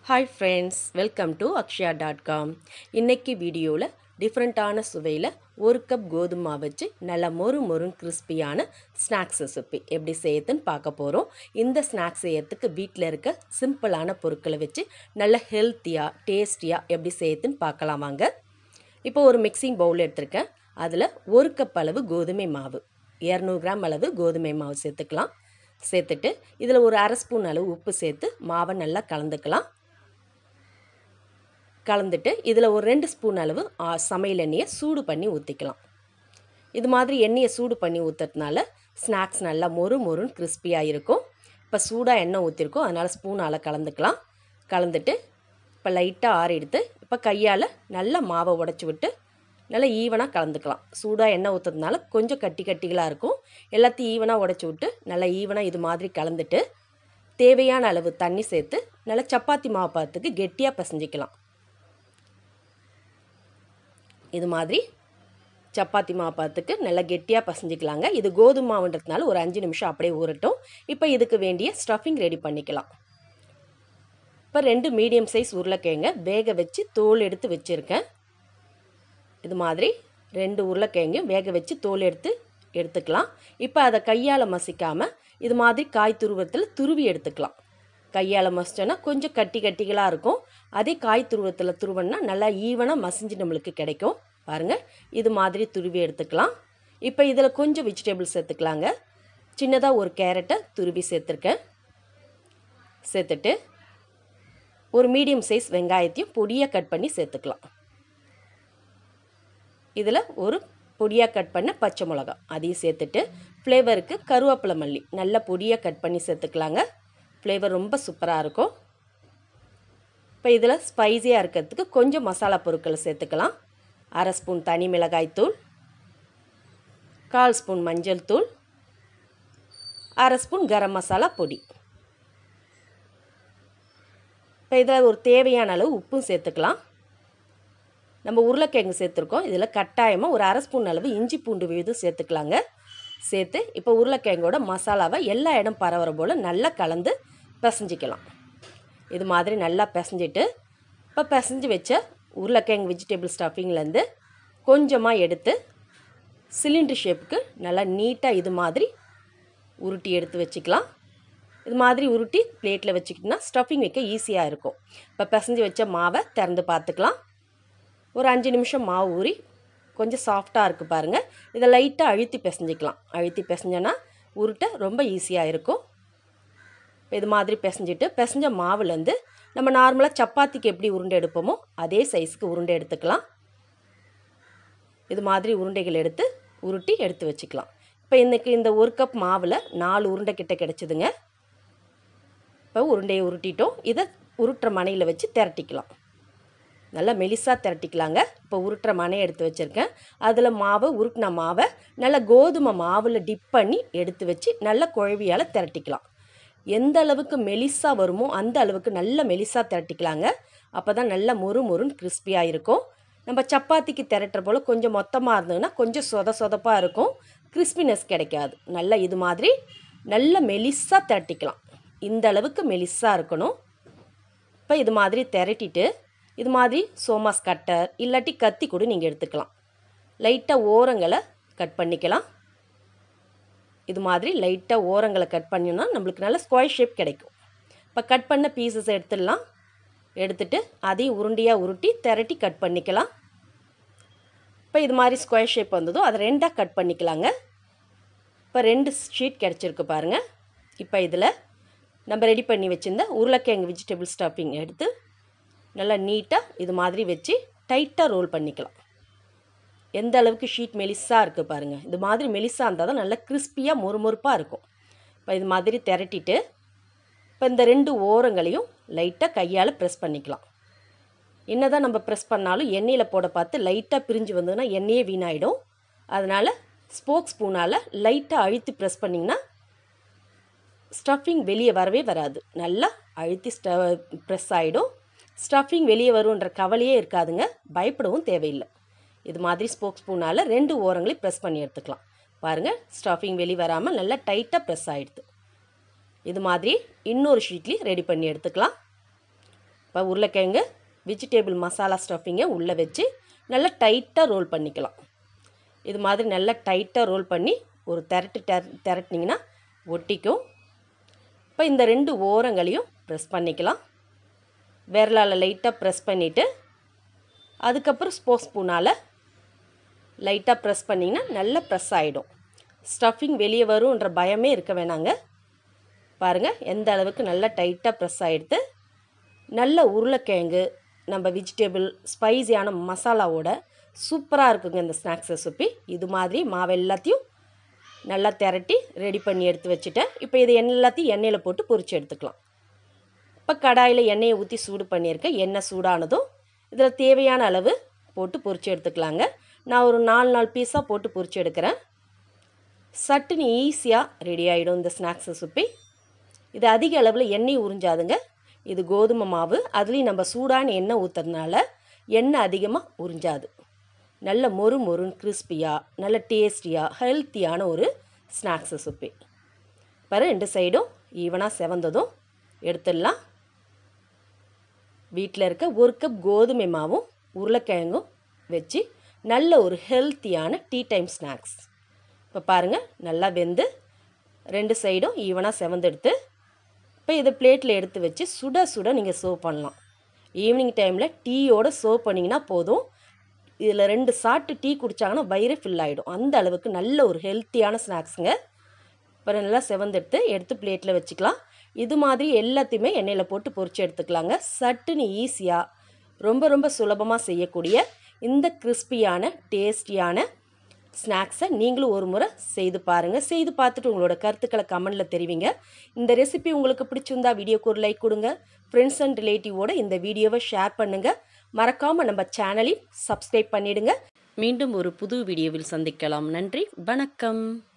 hi friends welcome to Akshaya dot com இன்றைக்கி வீடியோவில் டிஃப்ரெண்ட்டான சுவையில் ஒரு கப் கோதுமை மாவு வச்சு நல்ல மொறு மொறுன்னு கிறிஸ்பியான ஸ்நாக்ஸ் ரெசிபி எப்படி செய்யறதுன்னு பார்க்க போகிறோம் இந்த ஸ்நாக்ஸ் செய்யறதுக்கு வீட்டில் இருக்க சிம்பிளான பொருட்களை வச்சு நல்ல ஹெல்த்தியாக டேஸ்டியாக எப்படி செய்யறதுன்னு பார்க்கலாம் வாங்க இப்போ ஒரு மிக்சிங் பவுல் எடுத்திருக்கேன் அதில் ஒரு கப் அளவு கோதுமை மாவு இரநூறு கிராம் அளவு கோதுமை மாவு சேர்த்துக்கலாம் சேர்த்துட்டு இதில் ஒரு அரை ஸ்பூன் அளவு உப்பு சேர்த்து மாவை நல்லா கலந்துக்கலாம் கலந்துட்டு இதில் ஒரு ரெண்டு ஸ்பூன் அளவு ஆ, சமையல் எண்ணெயை சூடு பண்ணி ஊற்றிக்கலாம் இது மாதிரி எண்ணெயை சூடு பண்ணி ஊற்றுறதுனால ஸ்நாக்ஸ் நல்லா மொறு மொறுன்னு கிறிஸ்பியாக இருக்கும் இப்போ சூடாக எண்ணெய் ஊற்றிருக்கோம் அதனால் ஸ்பூனால் கலந்துக்கலாம் கலந்துட்டு இப்போ லைட்டாக ஆறி எடுத்து இப்போ கையால் நல்லா மாவை உடச்சி விட்டு நல்லா ஈவனாக கலந்துக்கலாம் சூடாக எண்ணெய் ஊற்றுறதுனால கொஞ்சம் கட்டி கட்டிகளாக இருக்கும் எல்லாத்தையும் ஈவனாக உடச்சி விட்டு நல்லா ஈவனாக இது மாதிரி கலந்துட்டு தேவையான அளவு தண்ணி சேர்த்து நல்லா சப்பாத்தி மாவு பார்த்துக்கு கெட்டியாக பிசைஞ்சிக்கலாம் இது மாதிரி சப்பாத்தி மாவு பார்த்துக்கு நல்லா கெட்டியாக பசஞ்சிக்கலாங்க இது கோதுமை மாவுன்றதுனால ஒரு அஞ்சு நிமிஷம் அப்படியே ஊறட்டும் இப்போ இதுக்கு வேண்டிய ஸ்டஃபிங் ரெடி பண்ணிக்கலாம் இப்போ ரெண்டு மீடியம் சைஸ் உருளைக்கிழங்க வேக வச்சு தோல் எடுத்து வச்சுருக்கேன் இது மாதிரி ரெண்டு உருளைக்கிழங்கும் வேக வச்சு தோல் எடுத்து எடுத்துக்கலாம் இப்போ அதை கையால் மசிக்காமல் இது மாதிரி காய் துருவத்தில் துருவி எடுத்துக்கலாம் கையால் மசிச்சோன்னா கொஞ்சம் கட்டி கட்டிகளாக இருக்கும் அதே காய் துருவத்தில் துருவன்னா நல்லா ஈவனாக மசிஞ்சு நம்மளுக்கு கிடைக்கும் பாருங்கள் இது மாதிரி துருவி எடுத்துக்கலாம் இப்போ இதில் கொஞ்சம் வெஜிடபிள்ஸ் சேர்த்துக்கலாங்க சின்னதாக ஒரு கேரட்டை துருவி சேர்த்துருக்கேன் சேர்த்துட்டு ஒரு மீடியம் சைஸ் வெங்காயத்தையும் பொடியாக கட் பண்ணி சேர்த்துக்கலாம் இதில் ஒரு பொடியாக கட் பண்ண பச்சை மிளகா அதையும் சேர்த்துட்டு ஃப்ளேவருக்கு கருவேப்பிலை மல்லி நல்ல பொடியாக கட் பண்ணி சேர்த்துக்கலாங்க ஃப்ளேவர் ரொம்ப சூப்பராக இருக்கும் இப்போ இதில் ஸ்பைஸியாக இருக்கிறதுக்கு கொஞ்சம் மசாலா பொருட்களை சேர்த்துக்கலாம் அரை ஸ்பூன் தனி மிளகாய் தூள் கால் ஸ்பூன் மஞ்சள் தூள் அரை ஸ்பூன் கரம் மசாலா பொடி இப்போ இதில் ஒரு தேவையான அளவு உப்பும் சேர்த்துக்கலாம் நம்ம உருளைக்கிழங்கு சேர்த்துருக்கோம் இதில் கட்டாயமாக ஒரு அரை ஸ்பூன் அளவு இஞ்சி பூண்டு விழுதும் சேர்த்துக்கலாங்க சேர்த்து இப்போ உருளைக்கிழங்கோட மசாலாவை எல்லா இடம் பரவுற போல் நல்லா கலந்து பிசைஞ்சிக்கலாம் இது மாதிரி நல்லா பிசைஞ்சிட்டு இப்போ பிசைஞ்சு வச்ச உருளைக்கிழங்கு வெஜிடபிள் ஸ்டஃபிங்லேருந்து கொஞ்சமாக எடுத்து சிலிண்டர் ஷேப்புக்கு நல்லா நீட்டாக இது மாதிரி உருட்டி எடுத்து வச்சுக்கலாம் இது மாதிரி உருட்டி பிளேட்டில் வச்சுக்கிட்டிங்கன்னா ஸ்டஃபிங் வைக்க ஈஸியாக இருக்கும் இப்போ பிசைஞ்சு வச்ச மாவை திறந்து பார்த்துக்கலாம் ஒரு அஞ்சு நிமிஷம் மாவு ஊறி கொஞ்சம் சாஃப்டாக இருக்குது பாருங்கள் இதை லைட்டாக அழுத்தி பிசைஞ்சிக்கலாம் அழுத்தி பிசைஞ்சோன்னா உருட்ட ரொம்ப ஈஸியாக இருக்கும் இப்போ இது மாதிரி பிசைஞ்சிட்டு பிசைஞ்ச மாவுலேருந்து நம்ம நார்மலாக சப்பாத்திக்கு எப்படி உருண்டை எடுப்போமோ அதே சைஸ்க்கு உருண்டை எடுத்துக்கலாம் இது மாதிரி உருண்டைகள் எடுத்து உருட்டி எடுத்து வச்சுக்கலாம் இப்போ இன்றைக்கி இந்த ஒரு கப் மாவில் நாலு உருண்டை கிட்ட கிடச்சிதுங்க இப்போ உருண்டையை உருட்டிட்டோம் இதை உருட்டுற மனையில் வச்சு திரட்டிக்கலாம் நல்லா மெலிசாக திரட்டிக்கலாங்க இப்போ உருட்டுற மனையை எடுத்து வச்சுருக்கேன் அதில் மாவை உருட்டின மாவை நல்லா கோதுமை மாவில் டிப் பண்ணி எடுத்து வச்சு நல்லா குழவியால் திரட்டிக்கலாம் எந்த அளவுக்கு மெலிசாக வருமோ அந்த அளவுக்கு நல்ல மெலிசாக திரட்டிக்கலாங்க அப்போ தான் நல்ல மொறு மொறுன்னு கிறிஸ்பியாக இருக்கும் நம்ம சப்பாத்திக்கு திரட்டுற போல் கொஞ்சம் மொத்தமாக இருந்ததுன்னா கொஞ்சம் சொத சொதப்பாக இருக்கும் கிறிஸ்பினஸ் கிடைக்காது நல்லா இது மாதிரி நல்ல மெலிசாக திரட்டிக்கலாம் இந்த அளவுக்கு மெலிசாக இருக்கணும் இப்போ இது மாதிரி திரட்டிட்டு இது மாதிரி சோமாஸ் கட்டர் இல்லாட்டி கத்தி கூட நீங்கள் எடுத்துக்கலாம் லைட்டாக ஓரங்களை கட் பண்ணிக்கலாம் இது மாதிரி லைட்டாக ஓரங்களை கட் பண்ணினா நம்மளுக்கு நல்ல ஸ்கொயர் ஷேப் கிடைக்கும் இப்போ கட் பண்ண பீசஸ் எடுத்துடலாம் எடுத்துட்டு அதையும் உருண்டையாக உருட்டி திரட்டி கட் பண்ணிக்கலாம் இப்போ இது மாதிரி ஸ்கொயர் ஷேப் வந்ததும் அதை ரெண்டாக கட் பண்ணிக்கலாங்க இப்போ ரெண்டு ஷீட் கிடச்சிருக்கு பாருங்கள் இப்போ இதில் நம்ம ரெடி பண்ணி வச்சுருந்த உருளைக்கிழங்கு வெஜிடபிள் ஸ்டஃபிங் எடுத்து நல்லா நீட்டாக இது மாதிரி வச்சு டைட்டாக ரோல் பண்ணிக்கலாம் எந்த அளவுக்கு ஷீட் மெலிஸாக இருக்குது பாருங்கள் இது மாதிரி மெலிஸாக இருந்தால் தான் நல்லா கிறிஸ்பியாக மொறுமொறுப்பாக இருக்கும் இப்போ இது மாதிரி திரட்டிட்டு இப்போ இந்த ரெண்டு ஓரங்களையும் லைட்டாக கையால் ப்ரெஸ் பண்ணிக்கலாம் என்ன தான் நம்ம ப்ரெஸ் பண்ணாலும் எண்ணெயில் போட பார்த்து லைட்டாக பிரிஞ்சு வந்ததுன்னா எண்ணெயே வீணாயிடும் அதனால் ஸ்போக் ஸ்பூனால் லைட்டாக அழுத்தி ப்ரெஸ் பண்ணிங்கன்னா ஸ்டஃபிங் வெளியே வரவே வராது நல்லா அழுத்தி ஸ்ட ப்ரெஸ் ஆகிடும் ஸ்டஃபிங் வெளியே வரும்ன்ற கவலையே இருக்காதுங்க பயப்படவும் தேவையில்லை இது மாதிரி ஸ்போக் ஸ்பூனால் ரெண்டு ஓரங்களையும் ப்ரெஸ் பண்ணி எடுத்துக்கலாம் பாருங்கள் ஸ்டஃபிங் வெளியே வராமல் நல்லா டைட்டாக ப்ரெஸ் ஆகிடுது இது மாதிரி இன்னொரு ஷீட்லேயும் ரெடி பண்ணி எடுத்துக்கலாம் இப்போ இப்போ உருளைக்கிழங்கு வெஜிடேபிள் மசாலா ஸ்டஃபிங்கை உள்ளே வச்சு நல்லா டைட்டாக ரோல் பண்ணிக்கலாம் இது மாதிரி நல்லா டைட்டாக ரோல் பண்ணி ஒரு திரட்டு டெர திரட்டினீங்கன்னா ஒட்டிக்கும் இப்போ இந்த ரெண்டு ஓரங்களையும் ப்ரெஸ் பண்ணிக்கலாம் விரலால் லைட்டாக ப்ரெஸ் பண்ணிவிட்டு அதுக்கப்புறம் ஸ்போஸ் ஸ்பூனால் லைட்டாக ப்ரெஸ் பண்ணிங்கன்னா நல்லா ப்ரெஸ் ஆகிடும் ஸ்டஃபிங் வெளியே வரும்ன்ற பயமே இருக்க வேணாங்க பாருங்கள் எந்த அளவுக்கு நல்லா டைட்டாக ப்ரெஸ் ஆகிடுது நல்ல உருளைக்கிழங்கு நம்ம வெஜிடபிள் ஸ்பைஸியான மசாலாவோட சூப்பராக இருக்குங்க இந்த ஸ்நாக்ஸ் ரெசிபி இது மாதிரி மாவு எல்லாத்தையும் நல்லா திரட்டி ரெடி பண்ணி எடுத்து வச்சுட்டேன் இப்போ இது எல்லாத்தையும் எண்ணெயில் போட்டு பொரிச்சு எடுத்துக்கலாம் இப்போ கடாயில் எண்ணெயை ஊற்றி சூடு பண்ணியிருக்கேன் எண்ணெய் சூடானதும் இதில் தேவையான அளவு போட்டு பொரிச்சு எடுத்துக்கலாங்க நான் ஒரு நாலு நாலு பீஸாக போட்டு பொரிச்சு எடுக்கிறேன் சட்டுன்னு ஈஸியாக ரெடி ஆகிடும் இந்த ஸ்நாக்ஸ் ரெசிபி இது அதிக அளவில் எண்ணெய் உறிஞ்சாதுங்க இது கோதுமை மாவு அதுலேயும் நம்ம சூடான எண்ணெய் ஊற்றுறதுனால எண்ணெய் அதிகமாக உறிஞ்சாது நல்ல மொறு மொறுன்னு கிறிஸ்பியாக நல்ல டேஸ்டியாக ஹெல்த்தியான ஒரு ஸ்நாக்ஸ் ரெசிபி பாரு ரெண்டு சைடும் ஈவனாக செவந்ததும் எடுத்துடலாம் வீட்டில் இருக்க ஒரு கப் கோதுமை மாவும் உருளைக்கிழங்கும் வச்சு நல்ல ஒரு ஹெல்த்தியான டீ டைம் ஸ்நாக்ஸ் இப்போ பாருங்கள் நல்லா வெந்து ரெண்டு சைடும் ஈவனாக செவந்தெடுத்து இப்போ இதை பிளேட்டில் எடுத்து வச்சு சுட சுட நீங்கள் சர்வ் பண்ணலாம் ஈவினிங் டைமில் டீயோடு சர்வ் பண்ணிங்கன்னா போதும் இதில் ரெண்டு சாப்பிட்டு டீ குடித்தாங்கன்னா வயிறு ஃபில் ஆகிடும் அந்த அளவுக்கு நல்ல ஒரு ஹெல்த்தியான ஸ்நாக்ஸுங்க இப்போ நல்லா செவந்தெடுத்து எடுத்து பிளேட்டில் வச்சுக்கலாம் இது மாதிரி எல்லாத்தையுமே எண்ணெயில் போட்டு பொரிச்சு எடுத்துக்கலாங்க சட்டுன்னு ஈஸியாக ரொம்ப ரொம்ப சுலபமாக செய்யக்கூடிய இந்த கிறிஸ்பியான டேஸ்டியான ஸ்நாக்ஸை நீங்களும் ஒரு முறை செய்து பாருங்கள் செய்து பார்த்துட்டு உங்களோட கருத்துக்களை கமெண்டில் தெரிவிங்க இந்த ரெசிபி உங்களுக்கு பிடிச்சிருந்தா வீடியோக்கு ஒரு லைக் கொடுங்க ஃப்ரெண்ட்ஸ் அண்ட் ரிலேட்டிவோட இந்த வீடியோவை ஷேர் பண்ணுங்கள் மறக்காமல் நம்ம சேனலையும் சப்ஸ்கிரைப் பண்ணிடுங்க மீண்டும் ஒரு புது வீடியோவில் சந்திக்கலாம் நன்றி வணக்கம்